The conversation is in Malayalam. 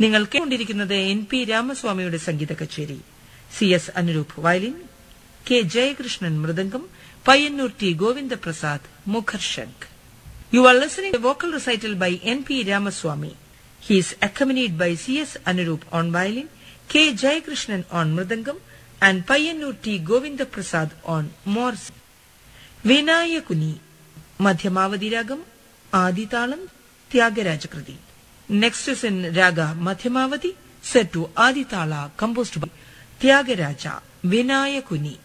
നിങ്ങൾ കേട്ടുകൊണ്ടിരിക്കുന്നത് എൻ പി രാമസ്വാമിയുടെ സംഗീത കച്ചേരി C S Anuroop violin K Jayakrishnan mridangam Payyannur T Govindaprasad മുഖർശങ്ക് you are listening vocal recital by N P Ramaswamy he is accompanied by C S Anuroop on violin K Jayakrishnan on mridangam and Payyannur T Govindaprasad on morsing Vinayakuni Madhyamavati രാഗം ആദിതാളം ത്യാഗരാജകൃതി next is in raga Madhyamavati set to Adi tala composed by Tyagaraja വിനായകുനി